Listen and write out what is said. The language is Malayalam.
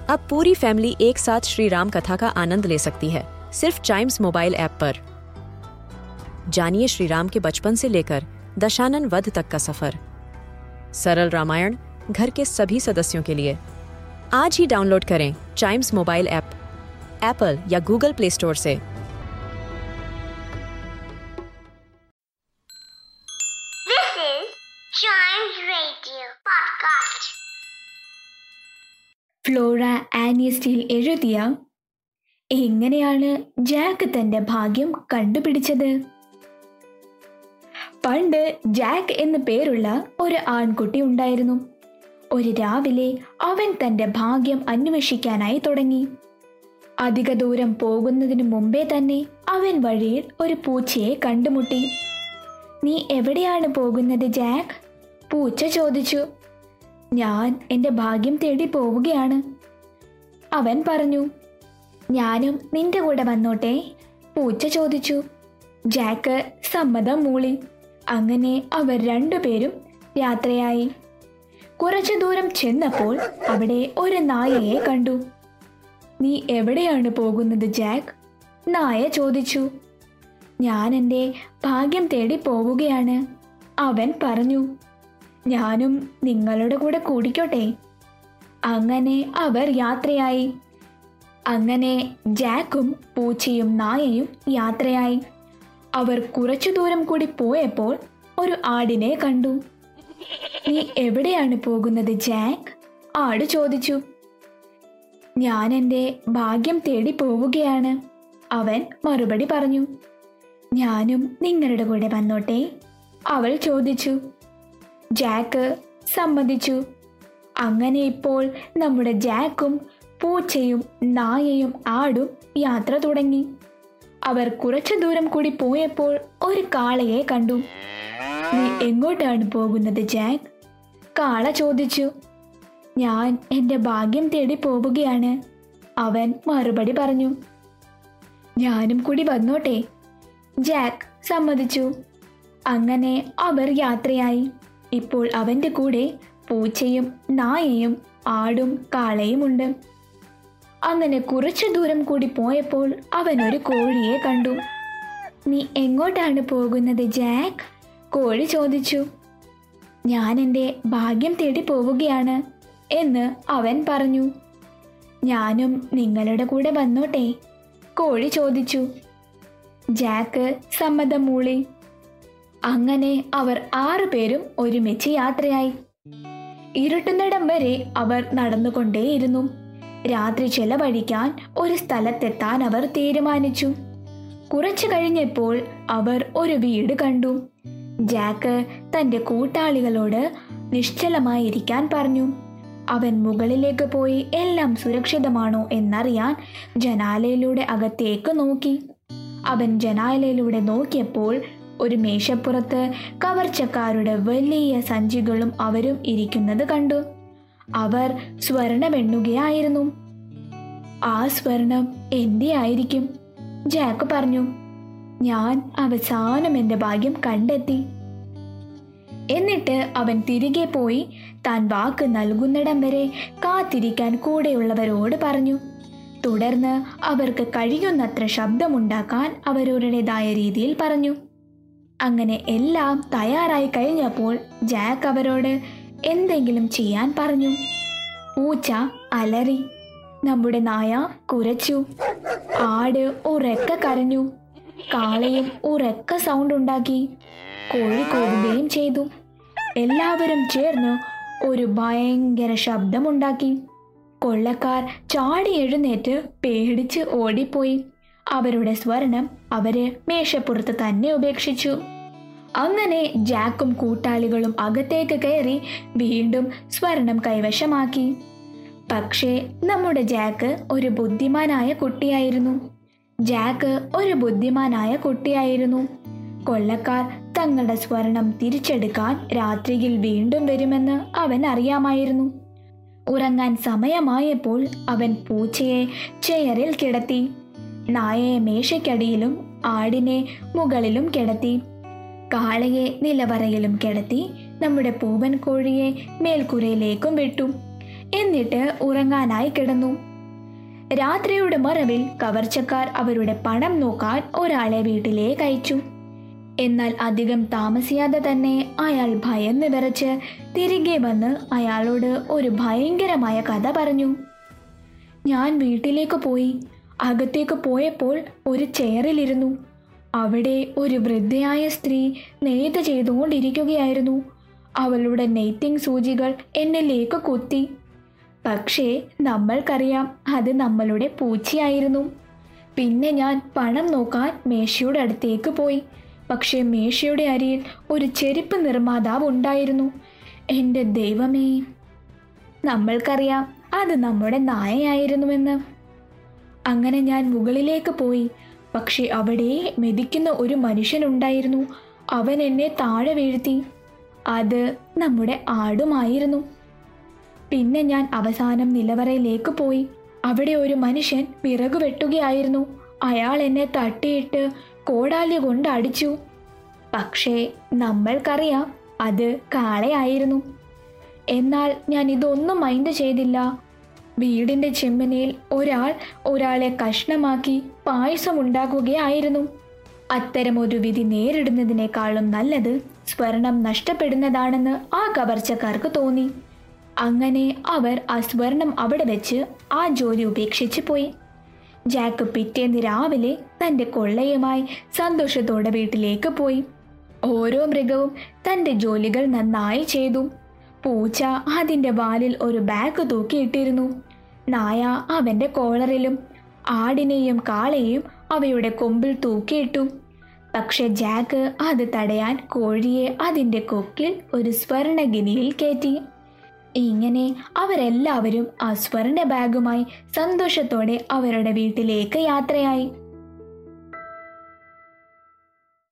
अब पूरी फैमिली एक साथ श्री राम कथा का आनंद ले सकती है सिर्फ चाइम्स मोबाइल ऐप पर जानिए श्री राम के बचपन से लेकर दशानन वध तक का सफर सरल रामायण घर के सभी सदस्यों के लिए आज ही डाउनलोड करें चाइम्स मोबाइल ऐप एप्पल या गूगल प्ले स्टोर से This is Chimes Radio Podcast. Flora Annie Steel എഴുതിയ എങ്ങനെയാണ് ജാക്ക് തന്റെ ഭാഗ്യം കണ്ടുപിടിച്ചത് പണ്ട് ജാക്ക് എന്നു പേരുള്ള ഒരു ആൺകുട്ടി ഉണ്ടായിരുന്നു ഒരു രാവിലെ അവൻ തന്റെ ഭാഗ്യം അന്വേഷിക്കാനായി തുടങ്ങി അധിക ദൂരം പോകുന്നതിനു മുമ്പേ തന്നെ അവൻ വഴിയിൽ ഒരു പൂച്ചയെ കണ്ടുമുട്ടി നീ എവിടെയാണ് പോകുന്നത് ജാക്ക് പൂച്ച ചോദിച്ചു ഞാൻ എൻ്റെ ഭാഗ്യം തേടി പോവുകയാണ് അവൻ പറഞ്ഞു ഞാനും നിന്റെ കൂടെ വന്നോട്ടെ പൂച്ച ചോദിച്ചു ജാക്ക് സമ്മതം മൂളി അങ്ങനെ അവർ രണ്ടുപേരും യാത്രയായി കുറച്ചു ദൂരം ചെന്നപ്പോൾ അവിടെ ഒരു നായയെ കണ്ടു നീ എവിടെയാണ് പോകുന്നത് ജാക്ക് നായ ചോദിച്ചു ഞാൻ എൻ്റെ ഭാഗ്യം തേടി പോവുകയാണ് അവൻ പറഞ്ഞു ഞാനും നിങ്ങളുടെ കൂടെ കൂടിക്കോട്ടെ അങ്ങനെ അവർ യാത്രയായി അങ്ങനെ ജാക്കും പൂച്ചയും നായയും യാത്രയായി അവർ കുറച്ചു ദൂരം കൂടി പോയപ്പോൾ ഒരു ആടിനെ കണ്ടു നീ എവിടെയാണ് പോകുന്നത് ജാക്ക് ആട് ചോദിച്ചു ഞാൻ എൻ്റെ ഭാഗ്യം തേടി പോവുകയാണ് അവൻ മറുപടി പറഞ്ഞു ഞാനും നിങ്ങളുടെ കൂടെ വന്നോട്ടെ അവൾ ചോദിച്ചു ജാക്ക് സമ്മതിച്ചു അങ്ങനെ ഇപ്പോൾ നമ്മുടെ ജാക്കും പൂച്ചയും നായയും ആടും യാത്ര തുടങ്ങി അവർ കുറച്ചു ദൂരം കൂടി പോയപ്പോൾ ഒരു കാളയെ കണ്ടു നീ എങ്ങോട്ടാണ് പോകുന്നത് ജാക്ക് കാള ചോദിച്ചു ഞാൻ എൻ്റെ ഭാഗ്യം തേടി പോവുകയാണ് അവൻ മറുപടി പറഞ്ഞു ഞാനും കൂടി വന്നോട്ടെ ജാക്ക് സമ്മതിച്ചു അങ്ങനെ അവർ യാത്രയായി ഇപ്പോൾ അവൻ്റെ കൂടെ പൂച്ചയും നായയും ആടും കാളയുമുണ്ട് അങ്ങനെ കുറച്ചു ദൂരം കൂടി പോയപ്പോൾ അവൻ ഒരു കോഴിയെ കണ്ടു നീ എങ്ങോട്ടാണ് പോകുന്നത് ജാക്ക് കോഴി ചോദിച്ചു ഞാൻ എൻ്റെ ഭാഗ്യം തേടി പോവുകയാണ് എന്ന് അവൻ പറഞ്ഞു ഞാനും നിങ്ങളുടെ കൂടെ വന്നോട്ടെ കോഴി ചോദിച്ചു ജാക്ക് സമ്മതം മൂളി അങ്ങനെ അവർ ആറുപേരും ഒരുമിച്ച് യാത്രയായി ഇരുട്ടുന്നിടം വരെ അവർ നടന്നുകൊണ്ടേയിരുന്നു രാത്രി ചെലവഴിക്കാൻ ഒരു സ്ഥലത്തെത്താൻ അവർ തീരുമാനിച്ചു കുറച്ചു കഴിഞ്ഞപ്പോൾ അവർ ഒരു വീട് കണ്ടു ജാക്ക് തന്റെ കൂട്ടാളികളോട് നിശ്ചലമായിരിക്കാൻ പറഞ്ഞു അവൻ മുകളിലേക്ക് പോയി എല്ലാം സുരക്ഷിതമാണോ എന്നറിയാൻ ജനാലയിലൂടെ അകത്തേക്ക് നോക്കി അവൻ ജനാലയിലൂടെ നോക്കിയപ്പോൾ ഒരു മേശപ്പുറത്ത് കവർച്ചക്കാരുടെ വലിയ സഞ്ചികളും അവരും ഇരിക്കുന്നത് കണ്ടു അവർ സ്വർണമെണ്ണുകയായിരുന്നു ആ സ്വർണം എന്റെ ആയിരിക്കും ജാക്ക് പറഞ്ഞു ഞാൻ അവസാനം എൻ്റെ ഭാഗ്യം കണ്ടെത്തി എന്നിട്ട് അവൻ തിരികെ പോയി താൻ വാക്ക് നൽകുന്നിടം വരെ കാത്തിരിക്കാൻ കൂടെയുള്ളവരോട് പറഞ്ഞു തുടർന്ന് അവർക്ക് കഴിയുന്നത്ര ശബ്ദമുണ്ടാക്കാൻ അവരവരുടേതായ രീതിയിൽ പറഞ്ഞു അങ്ങനെ എല്ലാം തയ്യാറായി കഴിഞ്ഞപ്പോൾ ജാക്ക് അവരോട് എന്തെങ്കിലും ചെയ്യാൻ പറഞ്ഞു പൂച്ച അലറി നമ്മുടെ നായ കുരച്ചു ആട് ഉറക്ക കരഞ്ഞു കാളയും ഉറക്ക സൗണ്ട് ഉണ്ടാക്കി കോഴി കൂവുകയും ചെയ്തു എല്ലാവരും ചേർന്ന് ഒരു ഭയങ്കര ശബ്ദമുണ്ടാക്കി കൊള്ളക്കാർ ചാടി എഴുന്നേറ്റ് പേടിച്ച് ഓടിപ്പോയി അവരുടെ സ്വർണം അവര് മേശപ്പുറത്ത് തന്നെ ഉപേക്ഷിച്ചു അങ്ങനെ ജാക്കും കൂട്ടാളികളും അകത്തേക്ക് കയറി വീണ്ടും സ്വർണം കൈവശമാക്കി പക്ഷേ നമ്മുടെ ജാക്ക് ഒരു ബുദ്ധിമാനായ കുട്ടിയായിരുന്നു ജാക്ക് ഒരു ബുദ്ധിമാനായ കുട്ടിയായിരുന്നു കൊള്ളക്കാർ തങ്ങളുടെ സ്വർണം തിരിച്ചെടുക്കാൻ രാത്രിയിൽ വീണ്ടും വരുമെന്ന് അവൻ അറിയാമായിരുന്നു ഉറങ്ങാൻ സമയമായപ്പോൾ അവൻ പൂച്ചയെ ചെയറിൽ കിടത്തി നായയെ മേശയ്ക്കടിയിലും ആടിനെ മുകളിലും കിടത്തി കാളയെ നിലവറയിലും കിടത്തി നമ്മുടെ പൂവൻ കോഴിയെ മേൽക്കുരയിലേക്കും വിട്ടു എന്നിട്ട് ഉറങ്ങാനായി കിടന്നു രാത്രിയുടെ മറവിൽ കവർച്ചക്കാർ അവരുടെ പണം നോക്കാൻ ഒരാളെ വീട്ടിലേക്ക് അയച്ചു എന്നാൽ അധികം താമസിയാതെ തന്നെ അയാൾ ഭയന്ന് വിറച്ച് തിരികെ വന്ന് അയാളോട് ഒരു ഭയങ്കരമായ കഥ പറഞ്ഞു ഞാൻ വീട്ടിലേക്ക് പോയി അകത്തേക്ക് പോയപ്പോൾ ഒരു ചെയറിലിരുന്നു അവിടെ ഒരു വൃദ്ധയായ സ്ത്രീ നെയ്ത്ത് ചെയ്തുകൊണ്ടിരിക്കുകയായിരുന്നു അവളുടെ നെയ്ത്തിങ് സൂചികൾ എന്നിലേക്ക് കുത്തി പക്ഷേ നമ്മൾക്കറിയാം അത് നമ്മളുടെ പൂച്ചയായിരുന്നു പിന്നെ ഞാൻ പണം നോക്കാൻ മേശയുടെ അടുത്തേക്ക് പോയി പക്ഷേ മേശയുടെ അരിയിൽ ഒരു ചെരുപ്പ് നിർമ്മാതാവ് ഉണ്ടായിരുന്നു എൻ്റെ ദൈവമേ നമ്മൾക്കറിയാം അത് നമ്മുടെ നായയായിരുന്നുവെന്ന് അങ്ങനെ ഞാൻ മുകളിലേക്ക് പോയി പക്ഷെ അവിടെ മെതിക്കുന്ന ഒരു മനുഷ്യനുണ്ടായിരുന്നു അവൻ എന്നെ താഴെ വീഴ്ത്തി അത് നമ്മുടെ ആടുമായിരുന്നു പിന്നെ ഞാൻ അവസാനം നിലവറയിലേക്ക് പോയി അവിടെ ഒരു മനുഷ്യൻ വിറക് വെട്ടുകയായിരുന്നു അയാൾ എന്നെ തട്ടിയിട്ട് കോടാലി കൊണ്ട് അടിച്ചു പക്ഷേ നമ്മൾക്കറിയാം അത് കാളയായിരുന്നു എന്നാൽ ഞാൻ ഇതൊന്നും മൈൻഡ് ചെയ്തില്ല വീടിന്റെ ചെമ്മനയിൽ ഒരാൾ ഒരാളെ കഷ്ണമാക്കി പായസം ഉണ്ടാക്കുകയായിരുന്നു അത്തരം ഒരു വിധി നേരിടുന്നതിനേക്കാളും നല്ലത് സ്വർണം നഷ്ടപ്പെടുന്നതാണെന്ന് ആ കവർച്ചക്കാർക്ക് തോന്നി അങ്ങനെ അവർ ആ സ്വർണം അവിടെ വെച്ച് ആ ജോലി ഉപേക്ഷിച്ച് പോയി ജാക്ക് പിറ്റേന്ന് രാവിലെ തന്റെ കൊള്ളയുമായി സന്തോഷത്തോടെ വീട്ടിലേക്ക് പോയി ഓരോ മൃഗവും തന്റെ ജോലികൾ നന്നായി ചെയ്തു പൂച്ച അതിന്റെ വാലിൽ ഒരു ബാഗ് തൂക്കിയിട്ടിരുന്നു നായ അവന്റെ കോളറിലും ആടിനെയും കാളയെയും അവയുടെ കൊമ്പിൽ തൂക്കിയിട്ടു പക്ഷെ ജാക്ക് അത് തടയാൻ കോഴിയെ അതിന്റെ കൊക്കിൽ ഒരു സ്വർണഗിനിയിൽ കയറ്റി ഇങ്ങനെ അവരെല്ലാവരും ആ സ്വർണ ബാഗുമായി സന്തോഷത്തോടെ അവരുടെ വീട്ടിലേക്ക് യാത്രയായി